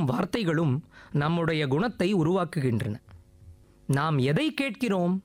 வார்த்தைகளும் நம்முடைய குணத்தை உருவாக்குகின்றன நாம் எதை கேட்கிறோம்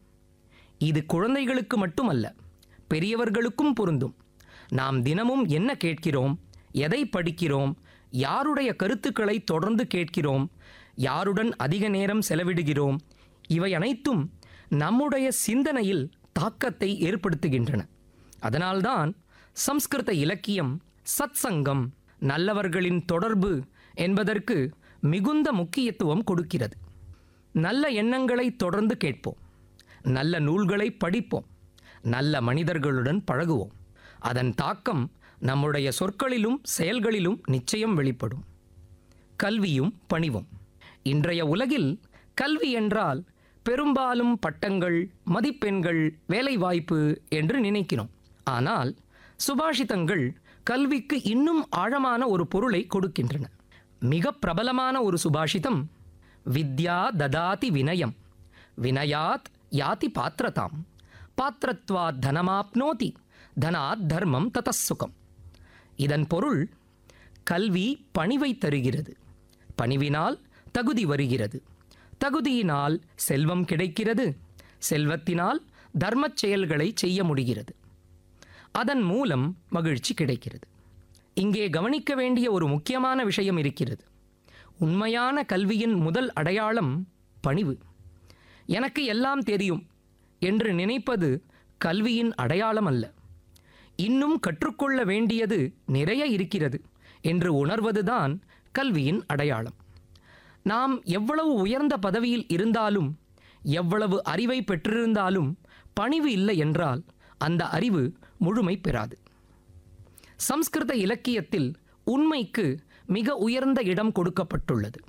இது குழந்தைகளுக்கு மட்டுமல்ல பெரியவர்களுக்கும் பொருந்தும் நாம் தினமும் என்ன கேட்கிறோம் எதை படிக்கிறோம் யாருடைய கருத்துக்களை தொடர்ந்து கேட்கிறோம் யாருடன் அதிக நேரம் செலவிடுகிறோம் இவை அனைத்தும் நம்முடைய சிந்தனையில் தாக்கத்தை ஏற்படுத்துகின்றன அதனால்தான் சம்ஸ்கிருத இலக்கியம் சத்சங்கம் நல்லவர்களின் தொடர்பு என்பதற்கு மிகுந்த முக்கியத்துவம் கொடுக்கிறது நல்ல எண்ணங்களை தொடர்ந்து கேட்போம் நல்ல நூல்களை படிப்போம் நல்ல மனிதர்களுடன் பழகுவோம் அதன் தாக்கம் நம்முடைய சொற்களிலும் செயல்களிலும் நிச்சயம் வெளிப்படும் கல்வியும் பணிவும் இன்றைய உலகில் கல்வி என்றால் பெரும்பாலும் பட்டங்கள் மதிப்பெண்கள் வேலைவாய்ப்பு என்று நினைக்கிறோம் ஆனால் சுபாஷிதங்கள் கல்விக்கு இன்னும் ஆழமான ஒரு பொருளை கொடுக்கின்றன மிக பிரபலமான ஒரு சுபாஷிதம் வித்யா ததாதி வினயம் வினயாத் யாதி பாத்திரதாம் பாத்திரத்வாத் தனமாப்னோதி தனாத் தர்மம் ததசுகம் இதன் பொருள் கல்வி பணிவை தருகிறது பணிவினால் தகுதி வருகிறது தகுதியினால் செல்வம் கிடைக்கிறது செல்வத்தினால் தர்மச் செயல்களை செய்ய முடிகிறது அதன் மூலம் மகிழ்ச்சி கிடைக்கிறது இங்கே கவனிக்க வேண்டிய ஒரு முக்கியமான விஷயம் இருக்கிறது உண்மையான கல்வியின் முதல் அடையாளம் பணிவு எனக்கு எல்லாம் தெரியும் என்று நினைப்பது கல்வியின் அடையாளம் அல்ல இன்னும் கற்றுக்கொள்ள வேண்டியது நிறைய இருக்கிறது என்று உணர்வதுதான் கல்வியின் அடையாளம் நாம் எவ்வளவு உயர்ந்த பதவியில் இருந்தாலும் எவ்வளவு அறிவை பெற்றிருந்தாலும் பணிவு இல்லை என்றால் அந்த அறிவு முழுமை பெறாது சம்ஸ்கிருத இலக்கியத்தில் உண்மைக்கு மிக உயர்ந்த இடம் கொடுக்கப்பட்டுள்ளது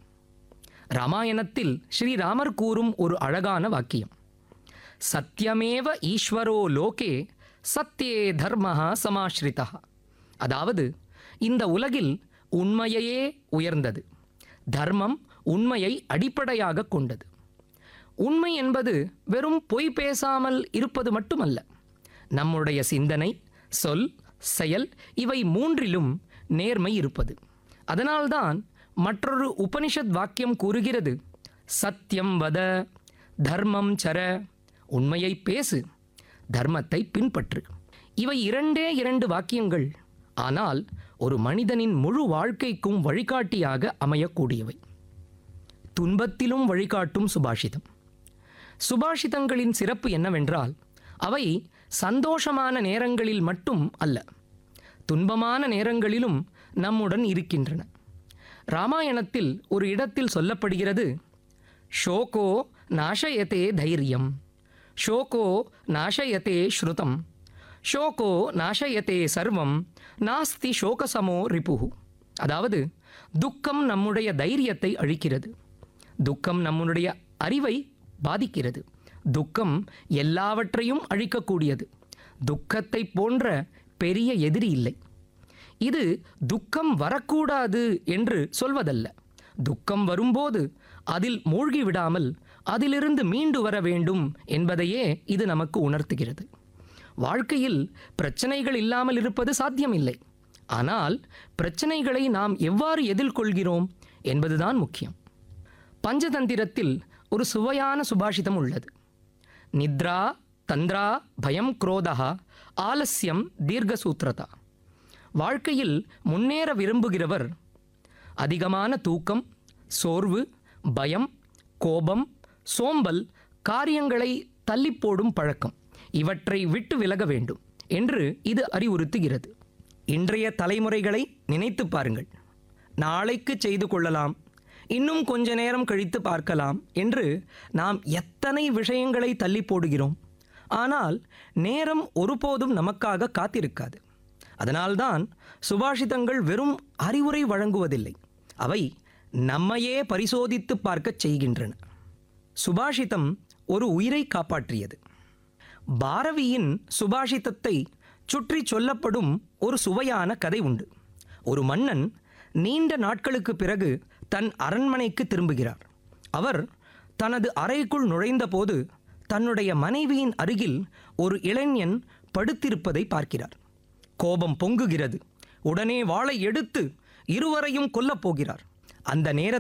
ராமாயணத்தில் ஸ்ரீராமர் கூறும் ஒரு அழகான வாக்கியம் சத்தியமேவ ஈஸ்வரோ லோகே சத்தியே தர்மஹா சமாஸ்ரிதா அதாவது இந்த உலகில் உண்மையையே உயர்ந்தது தர்மம் உண்மையை அடிப்படையாக கொண்டது உண்மை என்பது வெறும் பொய் பேசாமல் இருப்பது மட்டுமல்ல நம்முடைய சிந்தனை சொல் செயல் இவை மூன்றிலும் நேர்மை இருப்பது அதனால்தான் மற்றொரு உபனிஷத் வாக்கியம் கூறுகிறது சத்தியம் வத தர்மம் சர உண்மையை பேசு தர்மத்தை பின்பற்று இவை இரண்டே இரண்டு வாக்கியங்கள் ஆனால் ஒரு மனிதனின் முழு வாழ்க்கைக்கும் வழிகாட்டியாக அமையக்கூடியவை துன்பத்திலும் வழிகாட்டும் சுபாஷிதம் சுபாஷிதங்களின் சிறப்பு என்னவென்றால் அவை சந்தோஷமான நேரங்களில் மட்டும் அல்ல துன்பமான நேரங்களிலும் நம்முடன் இருக்கின்றன ராமாயணத்தில் ஒரு இடத்தில் சொல்லப்படுகிறது ஷோகோ நாசயத்தே தைரியம் ஷோகோ நாசயத்தே ஸ்ருதம் ஷோகோ நாசயத்தே சர்வம் நாஸ்தி ஷோகசமோ ரிபுகு அதாவது துக்கம் நம்முடைய தைரியத்தை அழிக்கிறது துக்கம் நம்முடைய அறிவை பாதிக்கிறது துக்கம் எல்லாவற்றையும் அழிக்கக்கூடியது துக்கத்தை போன்ற பெரிய எதிரி இல்லை இது துக்கம் வரக்கூடாது என்று சொல்வதல்ல துக்கம் வரும்போது அதில் மூழ்கி விடாமல் அதிலிருந்து மீண்டு வர வேண்டும் என்பதையே இது நமக்கு உணர்த்துகிறது வாழ்க்கையில் பிரச்சனைகள் இல்லாமல் இருப்பது சாத்தியமில்லை ஆனால் பிரச்சனைகளை நாம் எவ்வாறு எதிர்கொள்கிறோம் என்பதுதான் முக்கியம் பஞ்சதந்திரத்தில் ஒரு சுவையான சுபாஷிதம் உள்ளது நித்ரா தந்திரா பயம் குரோதா ஆலஸ்யம் தீர்க்கசூத்திரதா வாழ்க்கையில் முன்னேற விரும்புகிறவர் அதிகமான தூக்கம் சோர்வு பயம் கோபம் சோம்பல் காரியங்களை தள்ளி போடும் பழக்கம் இவற்றை விட்டு விலக வேண்டும் என்று இது அறிவுறுத்துகிறது இன்றைய தலைமுறைகளை நினைத்து பாருங்கள் நாளைக்கு செய்து கொள்ளலாம் இன்னும் கொஞ்ச நேரம் கழித்து பார்க்கலாம் என்று நாம் எத்தனை விஷயங்களை தள்ளி போடுகிறோம் ஆனால் நேரம் ஒருபோதும் நமக்காக காத்திருக்காது அதனால்தான் சுபாஷிதங்கள் வெறும் அறிவுரை வழங்குவதில்லை அவை நம்மையே பரிசோதித்து பார்க்கச் செய்கின்றன சுபாஷிதம் ஒரு உயிரை காப்பாற்றியது பாரவியின் சுபாஷிதத்தை சுற்றி சொல்லப்படும் ஒரு சுவையான கதை உண்டு ஒரு மன்னன் நீண்ட நாட்களுக்கு பிறகு தன் அரண்மனைக்கு திரும்புகிறார் அவர் தனது அறைக்குள் நுழைந்தபோது தன்னுடைய மனைவியின் அருகில் ஒரு இளைஞன் படுத்திருப்பதை பார்க்கிறார் கோபம் பொங்குகிறது உடனே வாளை எடுத்து இருவரையும் கொல்லப் போகிறார் அந்த நேரத்தில்